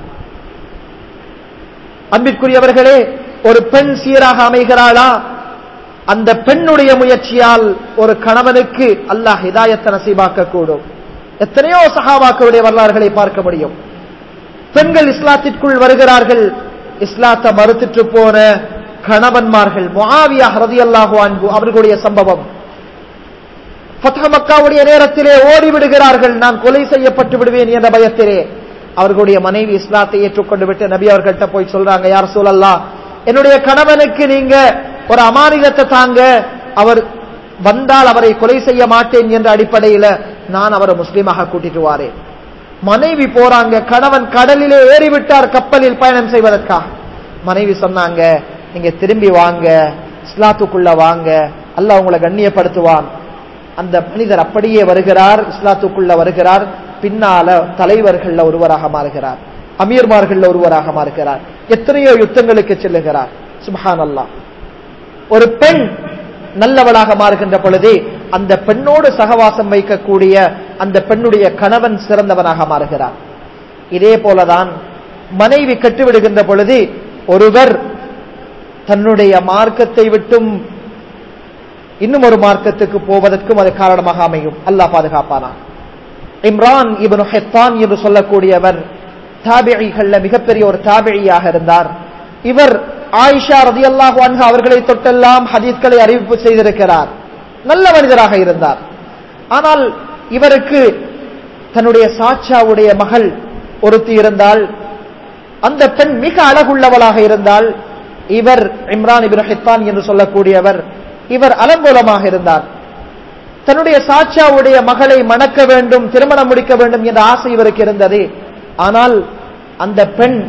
அன்பிற்குரியவர்களே ஒரு பெண் சீராக அமைகிறாளா அந்த பெண்ணுடைய முயற்சியால் ஒரு கணவனுக்கு அல்லாஹ் ஹிதாயத்தை நசீபாக்க கூடும் எத்தனையோ சஹாபாக்களுடைய வரலாறுகளை பார்க்க முடியும் பெண்கள் இஸ்லாத்திற்குள் வருகிறார்கள் இஸ்லாத்தை மறுத்துட்டு போன கணவன்மார்கள் முஆவியா ரதியல்லாஹு அன்பு அவர்களுடைய சம்பவம் ஃபத்ஹ மக்காவுடைய நேரத்திலே ஓடி விடுகிறார்கள் நான் கொலை செய்யப்பட்டு விடுவேன் என்ற பயத்திலே அவர்களுடைய மனைவி இஸ்லாத்தை ஏற்றுக்கொண்டு விட்டு நபி அவர்கள்ட்ட போய் சொல்றாங்க யார் சூழல்லா என்னுடைய கணவனுக்கு நீங்க ஒரு அமானிதத்தை தாங்க அவர் வந்தால் அவரை கொலை செய்ய மாட்டேன் என்ற அடிப்படையில நான் அவரை முஸ்லீமாக கூட்டிட்டு வாரேன் மனைவி போறாங்க கணவன் கடலிலே ஏறிவிட்டார் கப்பலில் பயணம் செய்வதற்காக மனைவி சொன்னாங்க நீங்க திரும்பி வாங்க இஸ்லாத்துக்குள்ள வாங்க அல்லாஹ் உங்களை கண்ணியப்படுத்துவான் அந்த மனிதர் அப்படியே வருகிறார் இஸ்லாத்துக்குள்ள வருகிறார் பின்னால தலைவர்கள்ல ஒருவராக மாறுகிறார் அமீர்மார்கள்ல ஒருவராக மாறுகிறார் எத்தனையோ யுத்தங்களுக்கு செல்லுகிறார் சுபஹான் அல்லா ஒரு பெண் நல்லவளாக மாறுகின்ற பொழுது அந்த பெண்ணோடு சகவாசம் வைக்கக்கூடிய அந்த பெண்ணுடைய கணவன் சிறந்தவனாக மாறுகிறார் இதே போலதான் மனைவி கட்டுவிடுகின்ற பொழுது ஒருவர் தன்னுடைய மார்க்கத்தை விட்டும் இன்னும் ஒரு மார்க்கத்துக்கு போவதற்கும் அது காரணமாக அமையும் அல்லாஹ் பாதுகாப்பானா இம்ரான் இபனு ஹெத்தான் என்று சொல்லக்கூடியவர் தாபிழிகள்ல மிகப்பெரிய ஒரு தாபிழியாக இருந்தார் இவர் ஆயிஷா ரதி அல்லாஹு அன்ஹா அவர்களை தொட்டெல்லாம் ஹதீஸ்களை அறிவிப்பு செய்திருக்கிறார் நல்ல மனிதராக இருந்தார் ஆனால் இவருக்கு தன்னுடைய சாச்சாவுடைய மகள் ஒருத்தி இருந்தால் அந்த பெண் மிக அழகுள்ளவளாக இருந்தால் இவர் இம்ரான் இபின் ஹித்தான் என்று சொல்லக்கூடியவர் இவர் அலங்கோலமாக இருந்தார் தன்னுடைய சாச்சாவுடைய மகளை மணக்க வேண்டும் திருமணம் முடிக்க வேண்டும் என்ற ஆசை இவருக்கு இருந்தது ஆனால் அந்த பெண்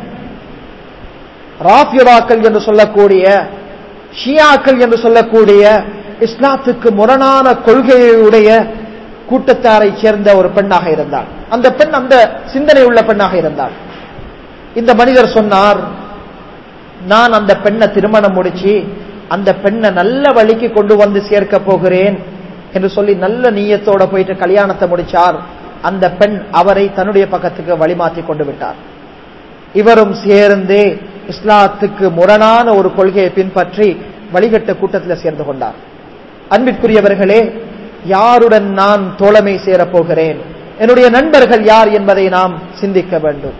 ராஃபியராக்கள் என்று சொல்லக்கூடிய ஷியாக்கள் என்று சொல்லக்கூடிய இஸ்லாத்துக்கு முரணான கொள்கையுடைய கூட்டத்தாரை சேர்ந்த ஒரு பெண்ணாக இருந்தாள் அந்த பெண் அந்த சிந்தனை உள்ள பெண்ணாக இருந்தாள் இந்த மனிதர் சொன்னார் நான் அந்த பெண்ணை திருமணம் முடிச்சு அந்த பெண்ணை நல்ல வழிக்கு கொண்டு வந்து சேர்க்க போகிறேன் என்று சொல்லி நல்ல நீயத்தோட போயிட்டு கல்யாணத்தை முடிச்சார் அந்த பெண் அவரை தன்னுடைய பக்கத்துக்கு வழிமாற்றி கொண்டு விட்டார் இவரும் சேர்ந்து இஸ்லாத்துக்கு முரணான ஒரு கொள்கையை பின்பற்றி வழிகட்ட கூட்டத்தில் சேர்ந்து கொண்டார் அன்பிற்குரியவர்களே யாருடன் நான் தோழமை சேரப் போகிறேன் என்னுடைய நண்பர்கள் யார் என்பதை நாம் சிந்திக்க வேண்டும்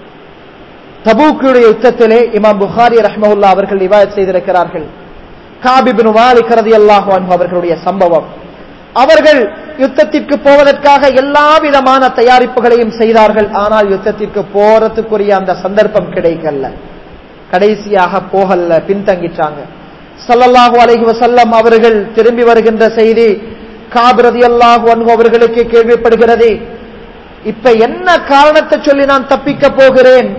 தபூக்குடைய யுத்தத்திலே இமாம் புகாரி ரஹ்மவுல்லா அவர்கள் விவாதம் செய்திருக்கிறார்கள் காபிபின் மாலிக் ரலியல்லாஹு அன்ஹு அவர்களுடைய சம்பவம் அவர்கள் யுத்தத்திற்கு போவதற்காக எல்லா விதமான தயாரிப்புகளையும் செய்தார்கள் ஆனால் யுத்தத்திற்கு போறதுக்குரிய அந்த சந்தர்ப்பம் கிடைக்கல கடைசியாக போகல பின்தங்கிட்டாங்க சல்லல்லாஹு அலைஹி வஸல்லம் அவர்கள் திரும்பி வருகின்ற செய்தி காப் ரலியல்லாஹு அன்ஹு அவர்களுக்கு கேள்விப்படுகிறது இப்ப என்ன காரணத்தை சொல்லி நான் தப்பிக்க போகிறேன்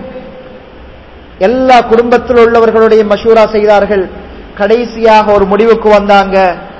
எல்லா குடும்பத்தில் உள்ளவர்களுடைய மஷூரா செய்தார்கள் கடைசியாக ஒரு முடிவுக்கு வந்தாங்க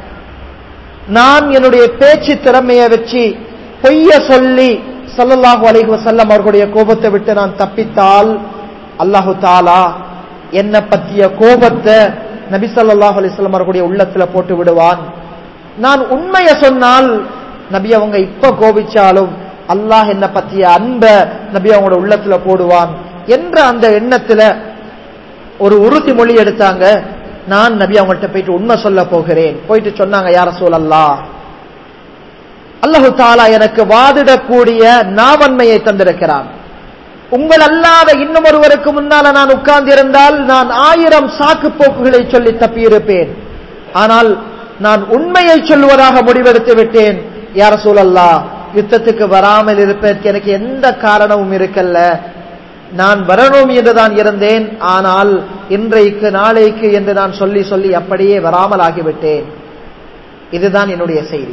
நான் என்னுடைய பேச்சு திறமையை வச்சு பொய்ய சொல்லி சல்லல்லாஹு அலைஹி வஸல்லம் அவர்களுடைய கோபத்தை விட்டு நான் தப்பித்தால் அல்லாஹு தாலா என்ன பற்றிய கோபத்தை நபி ஸல்லல்லாஹு அலைஹி வஸல்லம் அவர்களுடைய உள்ளத்துல போட்டு விடுவான் நான் உண்மையை சொன்னால் நபி அவங்க இப்ப கோபிச்சாலும் அல்லாஹ் என்ன பற்றிய அன்ப நபி அவங்களோட உள்ளத்துல போடுவான் என்ற அந்த எண்ணத்துல ஒரு உறுதிமொழி எடுத்தாங்க நான் நபி அவங்கள்ட்ட போயிட்டு உண்மை சொல்ல போகிறேன் போயிட்டு சொன்னாங்க யார சூழல்லா அல்லாஹு தாலா எனக்கு வாதிடக்கூடிய நாவன்மையை தந்திருக்கிறான் உங்கள் அல்லாத இன்னும் ஒருவருக்கு முன்னால நான் உட்கார்ந்திருந்தால் நான் ஆயிரம் சாக்கு போக்குகளை சொல்லி தப்பியிருப்பேன் ஆனால் நான் உண்மையை சொல்வதாக முடிவெடுத்து விட்டேன் யார சூழல்லா யுத்தத்துக்கு வராமல் இருப்பதற்கு எனக்கு எந்த காரணமும் இருக்கல்ல நான் வரணும் என்றுதான் இருந்தேன் ஆனால் இன்றைக்கு நாளைக்கு என்று நான் சொல்லி சொல்லி அப்படியே வராமல் ஆகிவிட்டேன் இதுதான் என்னுடைய செய்தி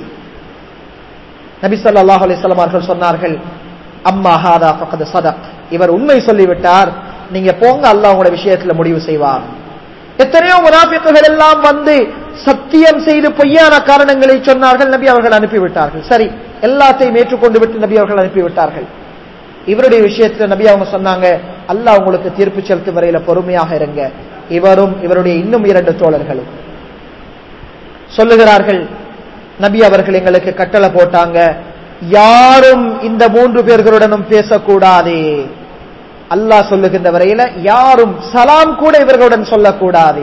நபி சொல்லாஹ் அலிஸ்லாம் அவர்கள் சொன்னார்கள் அம்மா ஹாதா பக்கத்து சதக் இவர் உண்மை சொல்லிவிட்டார் நீங்க போங்க அல்லாஹ் உங்களோட விஷயத்துல முடிவு செய்வார் எத்தனையோ முனாபிக்குகள் எல்லாம் வந்து சத்தியம் செய்து பொய்யான காரணங்களை சொன்னார்கள் நபி அவர்கள் அனுப்பிவிட்டார்கள் சரி எல்லாத்தையும் ஏற்றுக்கொண்டு விட்டு நபி அவர்கள் அனுப்பிவிட்டார்கள் இவருடைய விஷயத்துல நபி அவங்க சொன்னாங்க அல்லாஹ் உங்களுக்கு தீர்ப்பு செலுத்தும் வரையில பொறுமையாக இருங்க இவரும் இவருடைய இன்னும் இரண்டு தோழர்களும் சொல்லுகிறார்கள் நபி அவர்கள் எங்களுக்கு கட்டளை போட்டாங்க யாரும் இந்த மூன்று பேர்களுடனும் பேசக்கூடாது அல்லாஹ் சொல்லுகின்ற வரையில யாரும் சலாம் கூட இவர்களுடன் சொல்லக்கூடாது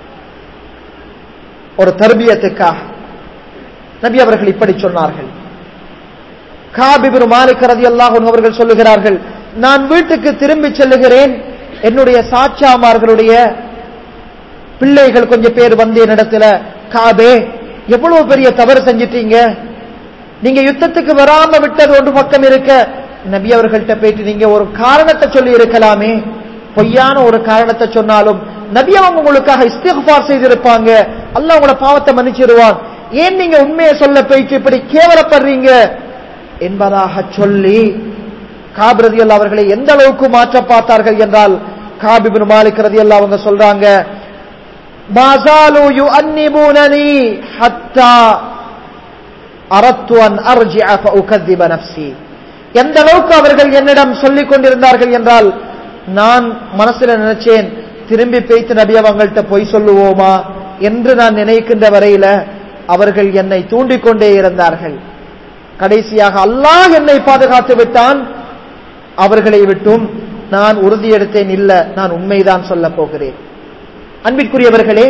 ஒரு தர்பியத்துக்காக நபி அவர்கள் இப்படி சொன்னார்கள் காபிபிர் மாலிக் ரதி அல்லாஹ் அவர்கள் சொல்லுகிறார்கள் நான் வீட்டுக்கு திரும்பி செல்லுகிறேன் என்னுடைய சாச்சாமார்களுடைய பிள்ளைகள் கொஞ்சம் பேர் வந்து என்னிடத்துல காபே எவ்வளவு பெரிய தவறு செஞ்சிட்டீங்க நீங்க யுத்தத்துக்கு வராம விட்டது ஒன்று பக்கம் இருக்க நபி அவர்கள்ட்ட போயிட்டு நீங்க ஒரு காரணத்தை சொல்லி இருக்கலாமே பொய்யான ஒரு காரணத்தை சொன்னாலும் நபி அவங்க உங்களுக்காக இஸ்திஃபார் செய்திருப்பாங்க அல்லாஹ் உங்களோட பாவத்தை மன்னிச்சிருவான் ஏன் நீங்க உண்மையை சொல்ல போயிட்டு இப்படி கேவலப்படுறீங்க என்பதாக சொல்லி காப் ரதி அவர்களை எந்த அளவுக்கு மாற்ற பார்த்தார்கள் என்றால் காபிபின் மாலிக் ரதி அவங்க சொல்றாங்க மாசாலு யுஅன்னிபூனனி ஹத்தா அரத்து அன் அர்ஜிஅ ஃபஉகذب நஃப்ஸி எந்த அளவுக்கு அவர்கள் என்னிடம் சொல்லிக் கொண்டிருந்தார்கள் என்றால் நான் மனசுல நினைச்சேன் திரும்பி பேய்த்து நபி அவங்கள்ட்ட பொய் சொல்லுவோமா என்று நான் நினைக்கின்ற வரையில அவர்கள் என்னை தூண்டிக் கொண்டே இருந்தார்கள் கடைசியாக அல்லாஹ் என்னை பாதுகாத்து விட்டான் அவர்களை விட்டும் நான் உறுதியெடுத்தேன் இல்ல நான் உண்மைதான் சொல்ல போகிறேன் அன்பிற்குரியவர்களே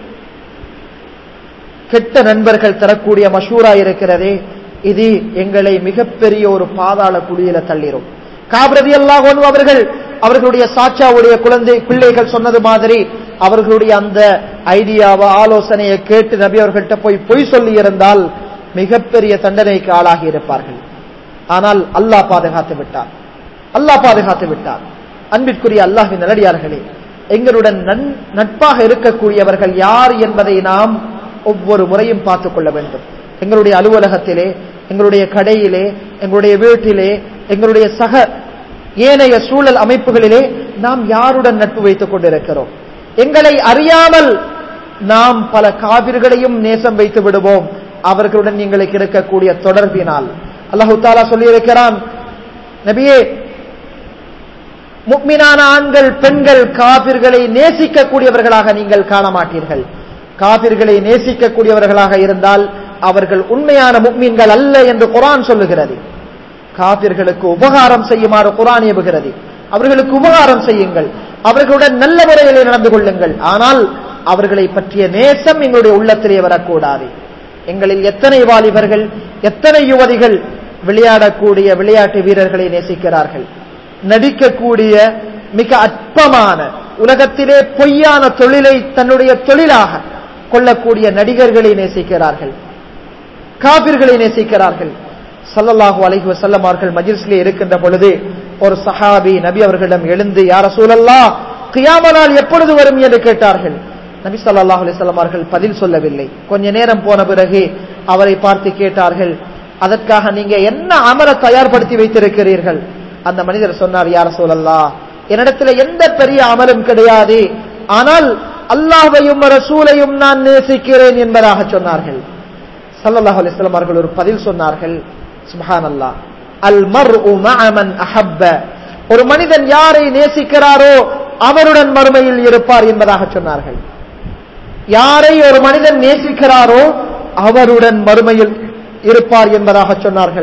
கெட்ட நண்பர்கள் தரக்கூடிய மஷூரா இருக்கிறதே இது எங்களை மிகப்பெரிய ஒரு பாதாள குழியில தள்ளிரும் காபிரதி அல்லாஹ் அவர்கள் அவர்களுடைய சாச்சாவுடைய குழந்தை பிள்ளைகள் சொன்னது மாதிரி அவர்களுடைய அந்த ஐடியாவை ஆலோசனையை கேட்டு நபி அவர்கள்ட்ட போய் பொய் சொல்லி இருந்தால் மிகப்பெரிய தண்டனைக்கு ஆளாகி இருப்பார்கள் ஆனால் அல்லாஹ் பாதுகாத்து விட்டார் அல்லாஹ் பாதுகாத்து விட்டார் அன்பிற்குரிய அல்லாஹின் நல்லடியார்களே எங்களுடன் நட்பாக இருக்கக்கூடியவர்கள் யார் என்பதை நாம் ஒவ்வொரு முறையும் பார்த்துக் கொள்ள வேண்டும் எங்களுடைய அலுவலகத்திலே எங்களுடைய கடையிலே எங்களுடைய வீட்டிலே எங்களுடைய சக ஏனைய சூழல் அமைப்புகளிலே நாம் யாருடன் நட்பு வைத்துக் கொண்டிருக்கிறோம் எங்களை அறியாமல் நாம் பல காவிர்களையும் நேசம் வைத்து விடுவோம் அவர்களுடன் எங்களுக்கு இருக்கக்கூடிய தொடர்பினால் அல்லாஹு தாலா சொல்லியிருக்கிறான் நபியே முக்மினான ஆண்கள் பெண்கள் காபிர்களை நேசிக்கக்கூடியவர்களாக நீங்கள் காண மாட்டீர்கள் காபிர்களை நேசிக்கக்கூடியவர்களாக இருந்தால் அவர்கள் உண்மையான முக்மீன்கள் அல்ல என்று குரான் சொல்லுகிறது காபிர்களுக்கு உபகாரம் செய்யுமாறு குரான் ஏவுகிறது அவர்களுக்கு உபகாரம் செய்யுங்கள் அவர்களுடன் நல்ல முறையிலே நடந்து கொள்ளுங்கள் ஆனால் அவர்களை பற்றிய நேசம் எங்களுடைய உள்ளத்திலே வரக்கூடாது எங்களில் எத்தனை வாலிபர்கள் எத்தனை யுவதிகள் விளையாடக்கூடிய விளையாட்டு வீரர்களை நேசிக்கிறார்கள் நடிக்கக்கூடிய மிக அற்பமான உலகத்திலே பொய்யான தொழிலை தன்னுடைய தொழிலாக கொள்ளக்கூடிய நடிகர்களை நேசிக்கிறார்கள் காபிர்களை நேசிக்கிறார்கள் சல்லல்லாஹு அலைஹி வஸல்லம் அவர்கள் மஜ்லிஸ்லே இருக்கின்ற பொழுது ஒரு சஹாபி நபி அவர்களிடம் எழுந்து யார சூழல்லா கியாம நாள் எப்பொழுது வரும் என்று கேட்டார்கள் நபி ஸல்லல்லாஹு அலைஹி வஸல்லம் அவர்கள் பதில் சொல்லவில்லை கொஞ்ச நேரம் போன பிறகு அவரை பார்த்து கேட்டார்கள் அதற்காக நீங்க என்ன அமல தயார்படுத்தி வைத்திருக்கிறீர்கள் அந்த மனிதர் சொன்னார் யார சூழல்லா என்னிடத்துல எந்த பெரிய அமலும் கிடையாது ஆனால் அல்லாஹையும் ரசூலையும் நான் நேசிக்கிறேன் என்பதாக சொன்னார்கள் சல்லல்லாஹு அலைஹி வஸல்லம் அவர்கள் ஒரு பதில் சொன்னார்கள் சுப்ஹானல்லாஹ் அல் மர்உ மஅமன் அஹப்ப ஒரு மனிதன் யாரை நேசிக்கிறாரோ அவருடன் மறுமையில் இருப்பார் என்பதாக சொன்னார்கள் யாரை ஒரு மனிதன் நேசிக்கிறாரோ அவருடன் மறுமையில் இருப்பார் என்பதாக சொன்னார்கள்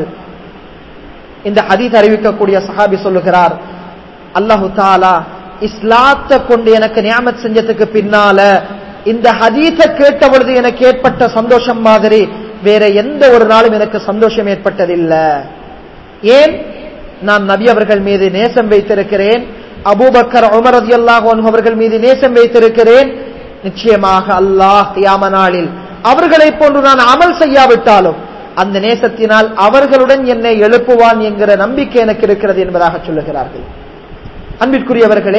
இந்த ஹதீஸ் அறிவிக்கக்கூடிய சஹாபி சொல்லுகிறார் அல்லாஹு தாலா இஸ்லாத்தை கொண்டு எனக்கு நியாமத் செஞ்சதுக்கு பின்னால இந்த ஹதீஸ கேட்ட பொழுது எனக்கு ஏற்பட்ட சந்தோஷம் மாதிரி வேற எந்த ஒரு நாளும் எனக்கு சந்தோஷம் ஏற்பட்டதில்லை ஏன் நான் நபி அவர்கள் மீது நேசம் வைத்திருக்கிறேன் அபூபக்கர் உமர் ரதியல்லாஹு அன்ஹு அவர்கள் மீது நேசம் வைத்திருக்கிறேன் நிச்சயமாக அல்லாஹ் கியாம நாளில் அவர்களை போன்று நான் அமல் செய்யாவிட்டாலும் அந்த நேசத்தினால் அவர்களுடன் என்னை எழுப்புவான் என்கிற நம்பிக்கை எனக்கு இருக்கிறது என்பதாக சொல்லுகிறார்கள் அன்பிற்குரியவர்களே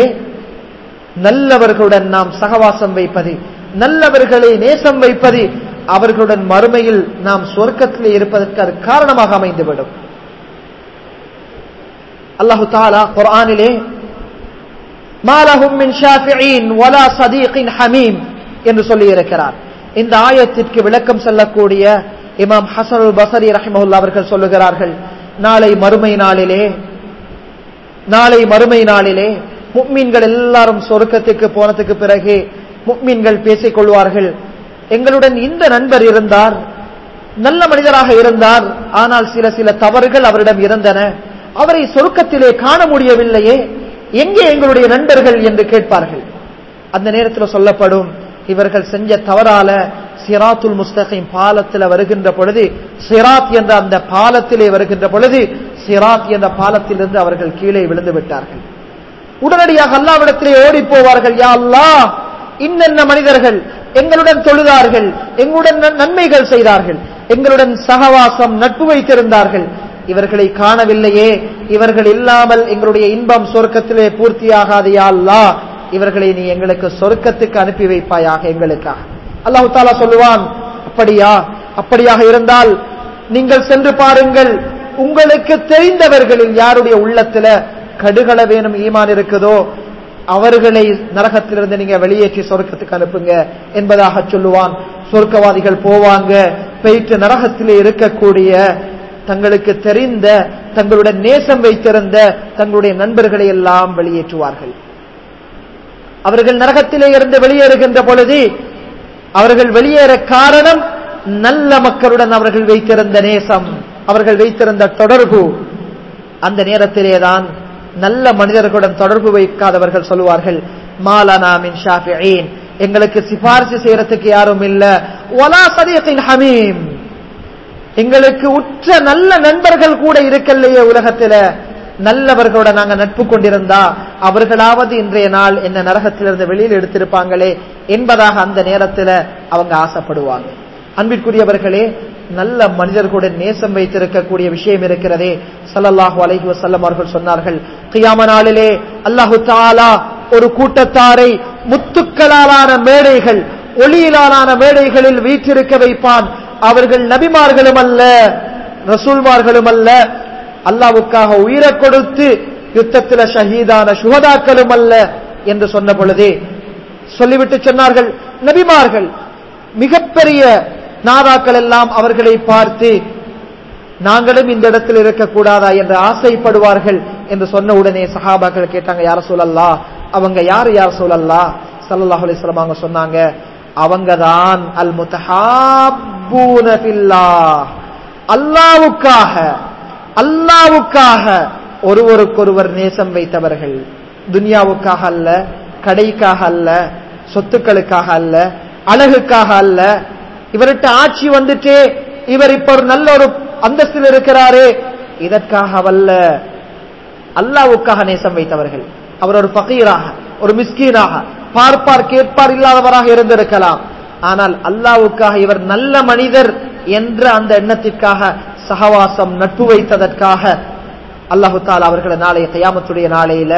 நல்லவர்களுடன் நாம் சகவாசம் வைப்பது நல்லவர்களை நேசம் வைப்பது அவர்களுடன் மறுமையில் நாம் சொர்க்கத்திலே இருப்பதற்கு அது காரணமாக அமைந்துவிடும் அல்லாஹு தாலா குர்ஆனிலே மாலஹும் மின் ஷாஃபிஈன் வலா சதீகின் ஹமீம் என்று சொல்லி இருக்கிறார் இந்த ஆயத்திற்கு விளக்கம் சொல்லக்கூடிய இமாம் ஹசனுல் பசரி ரஹிமஹுல்லா அவர்கள் சொல்லுகிறார்கள் நாளை மறுமை நாளிலே நாளை மறுமை நாளிலே முக்மீன்கள் எல்லாரும் சொர்க்கத்துக்கு போனதுக்கு பிறகு முக்மீன்கள் பேசிக் கொள்வார்கள் எங்களுடன் இந்த நண்பர் இருந்தார் நல்ல மனிதராக இருந்தார் ஆனால் சில சில தவறுகள் அவரிடம் இருந்தன அவரை சொர்க்கத்திலே காண முடியவில்லையே எங்கே எங்களுடைய நண்பர்கள் என்று கேட்பார்கள் அந்த நேரத்தில் சொல்லப்படும் இவர்கள் செஞ்ச தவறால சிராத்துல் முஸ்தகிம் பாலத்தில் வருகின்ற பொழுது சிராத் என்ற அந்த பாலத்திலே வருகின்ற பொழுது சிராத் என்ற பாலத்திலிருந்து அவர்கள் கீழே விழுந்து விட்டார்கள் உடனடியாக அல்லாவிடத்திலே ஓடி போவார்கள் யா அல்லாஹ் இன்னென்ன மனிதர்கள் எங்களுடன் தொழுதார்கள் எங்களுடன் நன்மைகள் செய்தார்கள் எங்களுடன் சகவாசம் நட்பு வைத்திருந்தார்கள் இவர்களை காணவில்லையே இவர்கள் இல்லாமல் எங்களுடைய இன்பம் சொர்க்கத்திலே பூர்த்தியாகாது யா அல்லாஹ் இவர்களை நீ எங்களுக்கு சொர்க்கத்துக்கு அனுப்பி வைப்பாயாக எங்களுக்காக அல்லாஹு தாலா சொல்லுவான் அப்படியா அப்படியாக இருந்தால் நீங்கள் சென்று பாருங்கள் உங்களுக்கு தெரிந்தவர்களில் யாருடைய உள்ளத்துல கடுகள வேணும் ஈமான் இருக்குதோ அவர்களை நரகத்திலிருந்து நீங்க வெளியேற்றி சொர்க்கத்துக்கு அனுப்புங்க என்பதாக சொல்லுவான் சொர்க்கவாதிகள் போவாங்க போயிட்டு நரகத்திலே இருக்கக்கூடிய தங்களுக்கு தெரிந்த தங்களுடன் நேசம் வைத்திருந்த தங்களுடைய நண்பர்களை எல்லாம் வெளியேற்றுவார்கள் அவர்கள் நரகத்திலே இருந்து வெளியேறுகின்ற பொழுது அவர்கள் வெளியேற காரணம் நல்ல மக்களுடன் அவர்கள் வைத்திருந்த நேசம் அவர்கள் வைத்திருந்த தொடர்பு அந்த நேரத்திலேதான் நல்ல மனிதர்களுடன் தொடர்பு வைக்காதவர்கள் சொல்லுவார்கள் மாலனா மின் ஷாஃபிஈன் எங்களுக்கு சிபாரிசு செய்யறதுக்கு யாரும் இல்ல ஒலா சதீகின் ஹமீம் எங்களுக்கு உற்ற நல்ல நண்பர்கள் கூட இருக்கலையே உலகத்துல நல்லவர்களோட நாங்க நட்பு கொண்டிருந்தா அவர்களாவது இன்றைய நாள் என்ன நரகத்திலிருந்து வெளியில் எடுத்திருப்பாங்களே என்பதாக அந்த நேரத்துல அவங்க ஆசைப்படுவாங்க அன்பிற்குரியவர்களே நல்ல மனிதர்களுடன் நேசம் வைத்திருக்கக்கூடிய விஷயம் இருக்கிறதே சல்லல்லாஹு அலைஹி வஸல்லம் அவர்கள் சொன்னார்கள் கியாம நாளிலே அல்லாஹு தாலா ஒரு கூட்டத்தாரை முத்துக்களாலான மேடைகள் ஒளியிலான மேடைகளில் வீற்றிருக்க வைப்பான் அவர்கள் நபிமார்களும் அல்ல ரசூல்மார்களும் அல்ல அல்லாவுக்காக உயிரை கொடுத்து யுத்தத்தில் ஷஹீதான சுகதாக்களும் அல்ல என்று சொன்ன பொழுதே சொல்லிவிட்டு சொன்னார்கள் நபிமார்கள் மிகப்பெரிய நாதாக்கள் எல்லாம் அவர்களை பார்த்து நாங்களும் இந்த இடத்தில் இருக்கக்கூடாதா என்று ஆசைப்படுவார்கள் என்று சொன்ன உடனே சஹாபாக்கள் கேட்டாங்க யார சூழல்லா அவங்க யார் யார் சூழல்லா சல்லாஹ் அலிஸ்லாம் அவங்க சொன்னாங்க அவங்க தான் அல் முத்தஹாபூனபில்லா அல்லாவுக்காக அல்லாவுக்காக ஒருவருக்கொருவர் நேசம் வைத்தவர்கள் துன்யாவுக்காக அல்ல கடைக்காக அல்ல சொத்துக்களுக்காக அல்ல அழகுக்காக அல்ல இவர்கிட்ட ஆட்சி வந்துட்டே இவர் இப்ப ஒரு நல்ல ஒரு அந்தஸ்தில் இருக்கிறாரே இதற்காக வல்ல அல்லாவுக்காக நேசம் வைத்தவர்கள் அவர் ஒரு பகீராக ஒரு மிஸ்கீனாக பார்ப்பார் கேட்பார் இல்லாதவராக இருந்திருக்கலாம் ஆனால் அல்லாவுக்காக இவர் நல்ல மனிதர் என்ற அந்த எண்ணத்திற்காக சகவாசம் நட்பு வைத்ததற்காக அல்லாஹு தாலா அவர்களை நாளைய கையாமத்துடைய நாளையில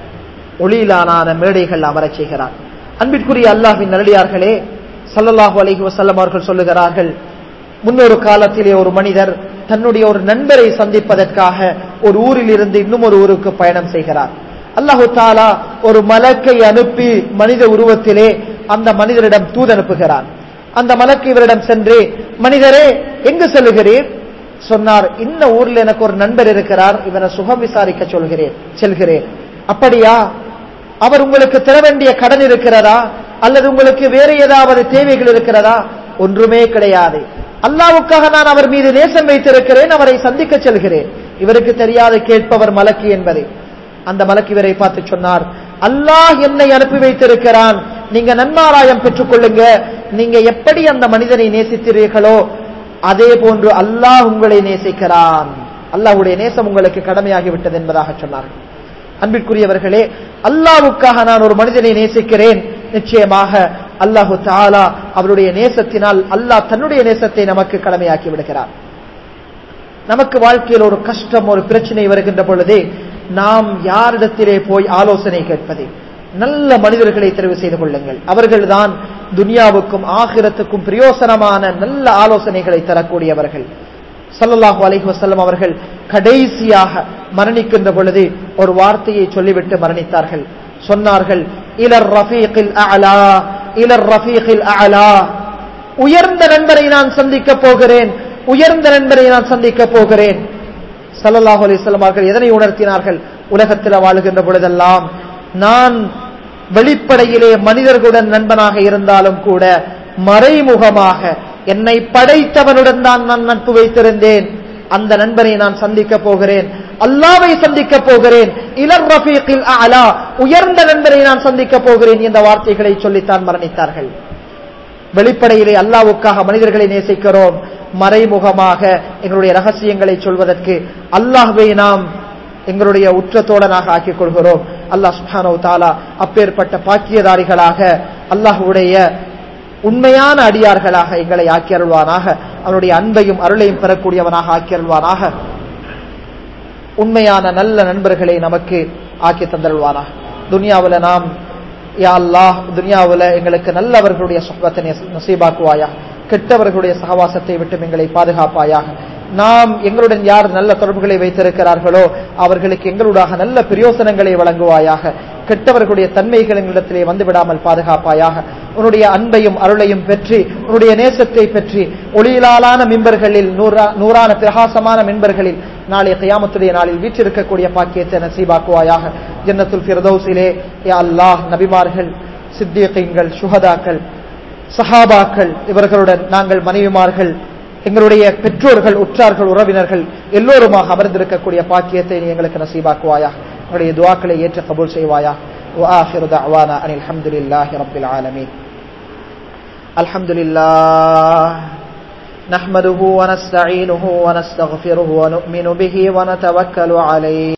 ஒளியிலான மேடைகள் அமரச் செய்கிறார் அன்பிற்குரிய அல்லாஹின் நல்லடியார்களே சல்லல்லாஹு அலைஹி வசல்லம் அவர்கள் சொல்லுகிறார்கள் முன்னொரு காலத்திலே ஒரு மனிதர் தன்னுடைய ஒரு நண்பரை சந்திப்பதற்காக ஒரு ஊரில் இருந்து இன்னும் ஒரு ஊருக்கு பயணம் செய்கிறார் அல்லாஹு தாலா ஒரு மலக்கை அனுப்பி மனித உருவத்திலே அந்த மனிதரிடம் தூது அனுப்புகிறார் அந்த மலக்கு இவரிடம் சென்று மனிதரே எங்கு செல்லுகிறீர் சொன்னார் இந்த ஊர்ல எனக்கு ஒரு நண்பர் இருக்கிறார் இவரை சுகம் விசாரிக்க சொல்கிறேன் செல்கிறேன் அப்படியா அவர் உங்களுக்கு தர வேண்டிய கடன் இருக்கிறதா அல்லது உங்களுக்கு வேற ஏதாவது தேவைகள் இருக்கிறதா ஒன்றுமே கிடையாது அல்லாவுக்காக நான் அவர் மீது நேசம் வைத்திருக்கிறேன் அவரை சந்திக்க செல்கிறேன் இவருக்கு தெரியாது கேட்பவர் மலக்கு என்பதை அந்த மலக்கு இவரை பார்த்து சொன்னார் அல்லாஹ் என்னை அனுப்பி வைத்திருக்கிறான் நீங்க நன்மாராயம் பெற்றுக் கொள்ளுங்க நீங்க எப்படி அந்த மனிதனை நேசித்தீர்களோ அதே போன்று அல்லாஹ் உங்களை நேசிக்கிறான் அல்லாஹுடைய நேசம் உங்களுக்கு கடமையாகிவிட்டது என்பதாக சொன்னார்கள் அன்பிற்குரியவர்களே அல்லாவுக்காக நான் ஒரு மனிதனை நேசிக்கிறேன் நிச்சயமாக அல்லாஹு தாலா அவருடைய நேசத்தினால் அல்லாஹ் தன்னுடைய நேசத்தை நமக்கு கடமையாக்கி விடுகிறார் நமக்கு வாழ்க்கையில் ஒரு கஷ்டம் ஒரு பிரச்சனை வருகின்ற பொழுதே நாம் யாரிடத்திலே போய் ஆலோசனை கேட்பது நல்ல மனிதர்களை தெரிவு செய்து கொள்ளுங்கள் அவர்கள்தான் துனியாவுக்கும் ஆகிரத்துக்கும் பிரயோசனமான நல்ல ஆலோசனைகளை தரக்கூடியவர்கள் சல்லல்லாஹு அலைஹி வஸல்லம் அவர்கள் கடைசியாக மரணிக்கின்ற பொழுது ஒரு வார்த்தையை சொல்லிவிட்டு மரணித்தார்கள் சொன்னார்கள் இலர் ரஃபீகில் அலா இலர் ரஃபீகில் அலா உயர்ந்த நண்பரை நான் சந்திக்க போகிறேன் உயர்ந்த நண்பரை நான் சந்திக்க போகிறேன் சல்லல்லாஹு அலிஸ்லாம் அவர்கள் எதனை உணர்த்தினார்கள் உலகத்தில் வாழுகின்ற பொழுதெல்லாம் நான் வெளிப்படையிலே மனிதர்களுடன் நண்பனாக இருந்தாலும் கூட மறைமுகமாக என்னை படைத்தவனுடன் தான் நான் நட்பு வைத்திருந்தேன் அந்த நண்பனை நான் சந்திக்க போகிறேன் அல்லாவை சந்திக்க போகிறேன் இலர் ரஃபீக்கில் அலா உயர்ந்த நண்பரை நான் சந்திக்க போகிறேன் என்ற வார்த்தைகளை சொல்லித்தான் மரணித்தார்கள் வெளிப்படையிலே அல்லாவுக்காக மனிதர்களை நேசிக்கிறோம் மறைமுகமாக எங்களுடைய ரகசியங்களை சொல்வதற்கு அல்லாஹ்வை நாம் எங்களுடைய உற்றத்தோடனாக ஆக்கிக் கொள்கிறோம் அல்லாஹ் சுஹானோ தாலா அப்பேற்பட்ட பாக்கியதாரிகளாக அல்லாஹுடைய உண்மையான அடியார்களாக எங்களை ஆக்கி அருள்வானாக அவருடைய அன்பையும் அருளையும் பெறக்கூடியவனாக ஆக்கி அருள்வானாக உண்மையான நல்ல நண்பர்களை நமக்கு ஆக்கி தந்தருள்வானாக துனியாவில் நாம் யா அல்லாஹ் துனியாவில் எங்களுக்கு நல்லவர்களுடைய சுகத்தை நசீபாக்குவாயா கெட்டவர்களுடைய சகவாசத்தை விட்டு எங்களை பாதுகாப்பாயாக நாம் எங்களுடன் யார் நல்ல தொடர்புகளை வைத்திருக்கிறார்களோ அவர்களுக்கு எங்களுடாக நல்ல பிரயோசனங்களை வழங்குவாயாக கெட்டவர்களுடைய தன்மைகள் எங்களிடத்திலே வந்துவிடாமல் பாதுகாப்பாயாக உன்னுடைய அன்பையும் அருளையும் பெற்று உன்னுடைய நேசத்தை பெற்று ஒளியிலான மின்பர்களில் நூறான பிரகாசமான மின்பர்களில் நாளைய கையாமத்துடைய நாளில் வீற்றிருக்கக்கூடிய பாக்கியத்தை நசீபாக்குவாயாக ஜன்னத்துல் பிரதௌசிலே யா அல்லாஹ் நபிமார்கள் சித்தியங்கள் சுகதாக்கள் சஹாபாக்கள் இவர்களுடன் நாங்கள் மனைவிமார்கள் எங்களுடைய பெற்றோர்கள் உற்றார்கள் உறவினர்கள் எல்லோருமாக அமர்ந்திருக்கக்கூடிய பாக்கியத்தை நீ எங்களுக்கு நசீபாக்குவாயா எங்களுடைய துவாக்களை ஏற்று கபூல் செய்வாயா وآخر دعوانا أن الحمد لله رب العالمين الحمد لله نحمده ونستعينه ونستغفره ونؤمن به ونتوكل عليه